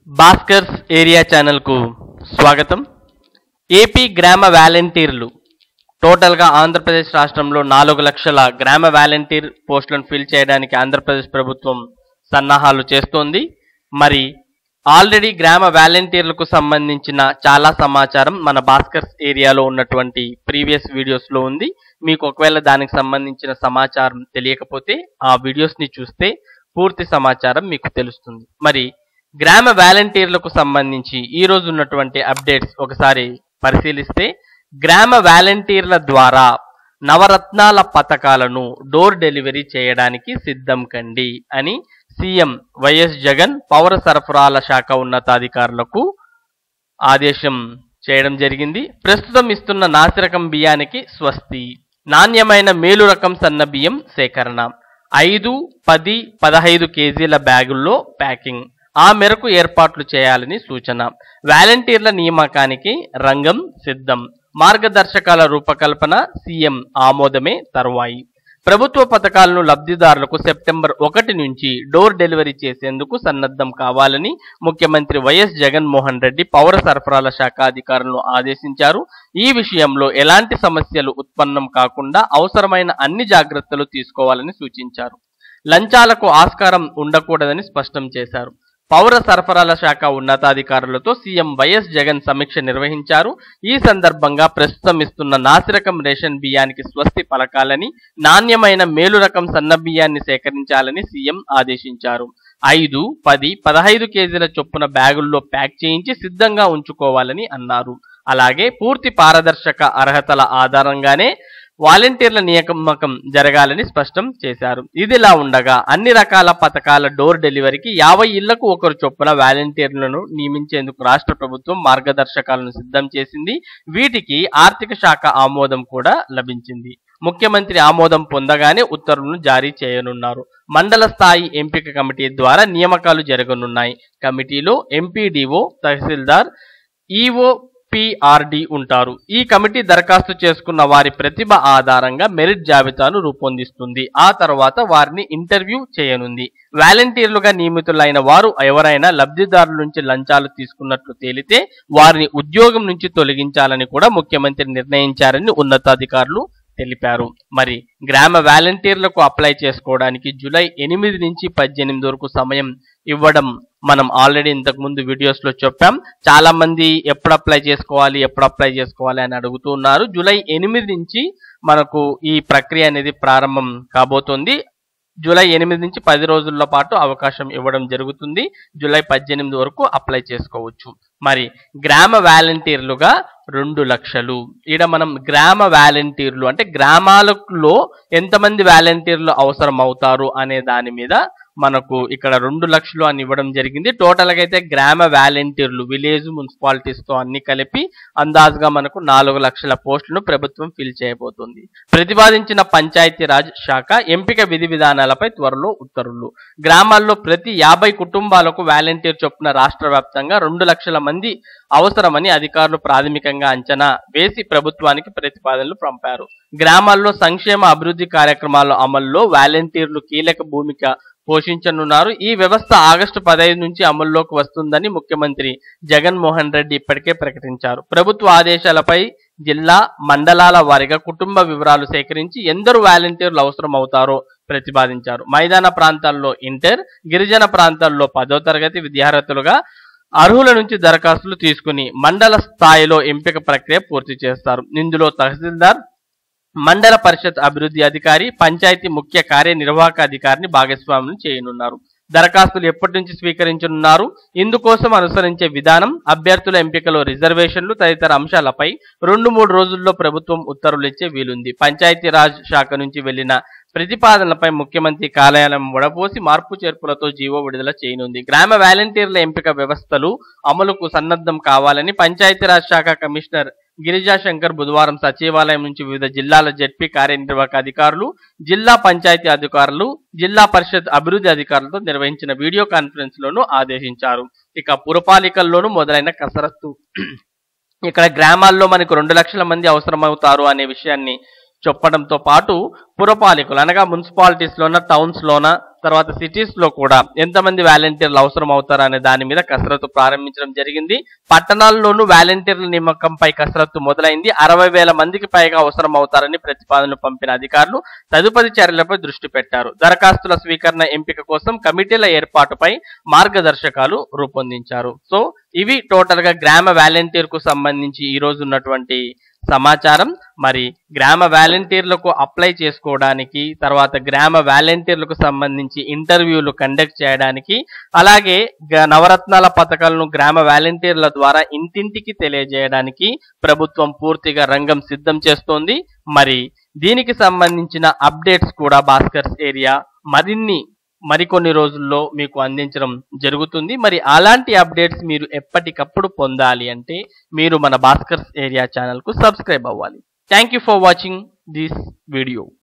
Bhaskar's area ఛానల్కు స్వాగతం AP గ్రామ వాలంటీర్లు టోటల్గా ఆంధ్రప్రదేశ్ రాష్ట్రంలో నాలుగు లక్షల గ్రామ వాలంటీర్ పోస్టులను ఫిల్ చేయడానికి ఆంధ్రప్రదేశ్ ప్రభుత్వం సన్నాహాలు చేస్తోంది మరి ఆల్రెడీ గ్రామ వాలంటీర్లకు సంబంధించిన చాలా సమాచారం మన భాస్కర్స్ ఏరియాలో ఉన్నటువంటి ప్రీవియస్ వీడియోస్లో ఉంది మీకు ఒకవేళ దానికి సంబంధించిన సమాచారం తెలియకపోతే ఆ వీడియోస్ని చూస్తే పూర్తి సమాచారం మీకు తెలుస్తుంది మరి గ్రామ వాలంటీర్లకు సంబంధించి ఈ రోజు ఉన్నటువంటి అప్డేట్స్ ఒకసారి పరిశీలిస్తే గ్రామ వాలంటీర్ల ద్వారా నవరత్నాల పథకాలను డోర్ డెలివరీ చేయడానికి సిద్ధం కండి అని సీఎం వైఎస్ జగన్ పౌర సరఫరాల శాఖ ఉన్నతాధికారులకు ఆదేశం చేయడం జరిగింది ప్రస్తుతం ఇస్తున్న నాసిరకం బియ్యానికి స్వస్తి నాణ్యమైన మేలు రకం సన్న బియ్యం సేకరణ ఐదు పది పదహైదు కేజీల బ్యాగుల్లో ప్యాకింగ్ ఆ మేరకు ఏర్పాట్లు చేయాలని సూచన వాలంటీర్ల నియామకానికి రంగం సిద్ధం మార్గదర్శకాల రూపకల్పన సీఎం ఆమోదమే తరువాయి ప్రభుత్వ పథకాలను లబ్ధిదారులకు సెప్టెంబర్ ఒకటి నుంచి డోర్ డెలివరీ చేసేందుకు సన్నద్ధం కావాలని ముఖ్యమంత్రి వైఎస్ జగన్మోహన్ రెడ్డి పౌర సరఫరాల శాఖ అధికారులను ఆదేశించారు ఈ విషయంలో ఎలాంటి సమస్యలు ఉత్పన్నం కాకుండా అవసరమైన అన్ని జాగ్రత్తలు తీసుకోవాలని సూచించారు లంచాలకు ఆస్కారం ఉండకూడదని స్పష్టం చేశారు పౌర సరఫరాల శాఖ ఉన్నతాధికారులతో సీఎం వైఎస్ జగన్ సమీక్ష నిర్వహించారు ఈ సందర్భంగా ప్రస్తుతం ఇస్తున్న నాసిరకం రేషన్ బియ్యానికి స్వస్తి పలకాలని నాణ్యమైన మేలు రకం సన్న బియ్యాన్ని సేకరించాలని సీఎం ఆదేశించారు ఐదు పది పదహైదు కేజీల చొప్పున బ్యాగుల్లో ప్యాక్ చేయించి సిద్ధంగా ఉంచుకోవాలని అన్నారు అలాగే పూర్తి పారదర్శక అర్హతల ఆధారంగానే వాలంటీర్ల నియామకం జరగాలని స్పష్టం చేశారు ఇదిలా ఉండగా అన్ని రకాల పథకాల డోర్ డెలివరీకి యాభై ఇళ్లకు ఒకరు చొప్పున వాలంటీర్లను నియమించేందుకు రాష్ట్ర ప్రభుత్వం మార్గదర్శకాలను సిద్ధం చేసింది వీటికి ఆర్థిక శాఖ ఆమోదం కూడా లభించింది ముఖ్యమంత్రి ఆమోదం పొందగానే ఉత్తర్వులను జారీ చేయనున్నారు మండల స్థాయి ఎంపిక కమిటీ ద్వారా నియామకాలు జరగనున్నాయి కమిటీలో ఎంపీడీఓ తహసీల్దార్ ఈఓ పిఆర్డి ఉంటారు ఈ కమిటీ దరఖాస్తు చేసుకున్న వారి ప్రతిభ ఆధారంగా మెరిట్ జాబితాను రూపొందిస్తుంది ఆ తర్వాత వారిని ఇంటర్వ్యూ చేయనుంది వాలంటీర్లుగా నియమితులైన వారు ఎవరైనా లబ్ధిదారుల నుంచి లంచాలు తీసుకున్నట్లు తేలితే వారిని ఉద్యోగం నుంచి తొలగించాలని కూడా ముఖ్యమంత్రి నిర్ణయించారని ఉన్నతాధికారులు తెలిపారు మరి గ్రామ వాలంటీర్లకు అప్లై చేసుకోవడానికి జూలై ఎనిమిది నుంచి పద్దెనిమిది వరకు సమయం ఇవ్వడం మనం ఆల్రెడీ ఇంతకు ముందు వీడియోస్ లో చెప్పాం చాలా మంది ఎప్పుడు అప్లై చేసుకోవాలి ఎప్పుడు అప్లై చేసుకోవాలి అని అడుగుతూ ఉన్నారు జూలై ఎనిమిది నుంచి మనకు ఈ ప్రక్రియ అనేది ప్రారంభం కాబోతోంది జూలై ఎనిమిది నుంచి పది రోజుల పాటు అవకాశం ఇవ్వడం జరుగుతుంది జూలై పద్దెనిమిది వరకు అప్లై చేసుకోవచ్చు మరి గ్రామ వాలంటీర్లుగా రెండు లక్షలు ఈడ మనం గ్రామ వాలంటీర్లు అంటే గ్రామాలలో ఎంతమంది వాలంటీర్లు అవసరం అవుతారు అనే దాని మీద మనకు ఇక్కడ రెండు లక్షలు అని ఇవ్వడం జరిగింది టోటల్ గా అయితే గ్రామ వాలంటీర్లు విలేజ్ మున్సిపాలిటీస్ తో అన్ని కలిపి అందాజుగా మనకు నాలుగు లక్షల పోస్టులను ప్రభుత్వం ఫిల్ చేయబోతుంది ప్రతిపాదించిన పంచాయతీరాజ్ శాఖ ఎంపిక విధి విధానాలపై త్వరలో ఉత్తర్వులు గ్రామాల్లో ప్రతి యాభై కుటుంబాలకు వాలంటీర్ చొప్పున రాష్ట్ర వ్యాప్తంగా రెండు లక్షల మంది అవసరమని అధికారులు ప్రాథమికంగా అంచనా వేసి ప్రభుత్వానికి ప్రతిపాదనలు పంపారు గ్రామాల్లో సంక్షేమ అభివృద్ధి కార్యక్రమాల అమల్లో వాలంటీర్లు కీలక భూమిక పోషించనున్నారు ఈ వ్యవస్థ ఆగస్టు పదహైదు నుంచి అమల్లోకి వస్తుందని ముఖ్యమంత్రి జగన్మోహన్ రెడ్డి ఇప్పటికే ప్రకటించారు ప్రభుత్వ ఆదేశాలపై జిల్లా మండలాల వారీగా కుటుంబ వివరాలు సేకరించి ఎందరు వాలంటీర్లు అవసరం అవుతారో ప్రతిపాదించారు మైదాన ప్రాంతాల్లో ఇంటర్ గిరిజన ప్రాంతాల్లో పదో తరగతి విద్యార్థులుగా అర్హుల నుంచి దరఖాస్తులు తీసుకుని మండల స్థాయిలో ఎంపిక ప్రక్రియ పూర్తి చేస్తారు ఇందులో తహసీల్దార్ మండల పరిషత్ అభివృద్ధి అధికారి పంచాయతీ ముఖ్య కార్యనిర్వాహక అధికారిని భాగస్వామ్యం చేయనున్నారు దరఖాస్తులు ఎప్పటి నుంచి స్వీకరించనున్నారు ఇందుకోసం అనుసరించే విధానం అభ్యర్థుల ఎంపికలో రిజర్వేషన్లు తదితర అంశాలపై రెండు మూడు రోజుల్లో ప్రభుత్వం ఉత్తర్వులు ఇచ్చే వీలుంది పంచాయతీరాజ్ శాఖ నుంచి వెళ్లిన ప్రతిపాదనలపై ముఖ్యమంత్రి కార్యాలయం వడపోసి మార్పు చేర్పులతో జీవో విడుదల చేయనుంది గ్రామ వాలంటీర్ల ఎంపిక వ్యవస్థలు అమలుకు సన్నద్ధం కావాలని పంచాయతీరాజ్ శాఖ కమిషనర్ గిరిజా శంకర్ బుధవారం సచివాలయం నుంచి వివిధ జిల్లాల జడ్పీ కార్యనిర్వాహక అధికారులు జిల్లా పంచాయతీ అధికారులు జిల్లా పరిషత్ అభివృద్ధి అధికారులతో నిర్వహించిన వీడియో కాన్ఫరెన్స్ లోను ఆదేశించారు ఇక పురపాలికల్లోనూ మొదలైన కసరత్తు ఇక్కడ గ్రామాల్లో మనకు రెండు లక్షల మంది అవసరమవుతారు అనే విషయాన్ని చెప్పడంతో పాటు పురపాలికలు అనగా మున్సిపాలిటీస్లోన టౌన్స్లోన తర్వాత సిటీస్ లో కూడా ఎంతమంది వాలంటీర్లు అవసరం అవుతారు అనే దాని మీద కసరత్తు ప్రారంభించడం జరిగింది పట్టణాల్లోనూ వాలంటీర్ల నియామకంపై కసరత్తు మొదలైంది అరవై వేల మందికి పైగా అవసరం అవుతారని ప్రతిపాదనలు పంపిన అధికారులు తదుపరి చర్యలపై దృష్టి పెట్టారు దరఖాస్తుల స్వీకరణ ఎంపిక కోసం కమిటీల ఏర్పాటుపై మార్గదర్శకాలు రూపొందించారు సో ఇవి టోటల్ గా గ్రామ వాలంటీర్ కు సంబంధించి ఈ రోజు ఉన్నటువంటి సమాచారం మరి గ్రామ వాలంటీర్లకు అప్లై చేసుకోవడానికి తర్వాత గ్రామ వాలంటీర్లకు సంబంధించి ఇంటర్వ్యూలు కండక్ట్ చేయడానికి అలాగే గ- నవరత్నాల పథకాలను గ్రామ వాలంటీర్ల ద్వారా ఇంటింటికి తెలియజేయడానికి ప్రభుత్వం పూర్తిగా రంగం సిద్ధం చేస్తోంది మరి దీనికి సంబంధించిన అప్డేట్స్ కూడా భాస్కర్స్ ఏరియా మరిన్ని మరికొన్ని రోజుల్లో మీకు అందించడం జరుగుతుంది మరి అలాంటి అప్డేట్స్ మీరు ఎప్పటికప్పుడు పొందాలి అంటే మీరు మన భాస్కర్స్ ఏరియా ఛానల్కు సబ్స్క్రైబ్ అవ్వాలి thank you for watching this video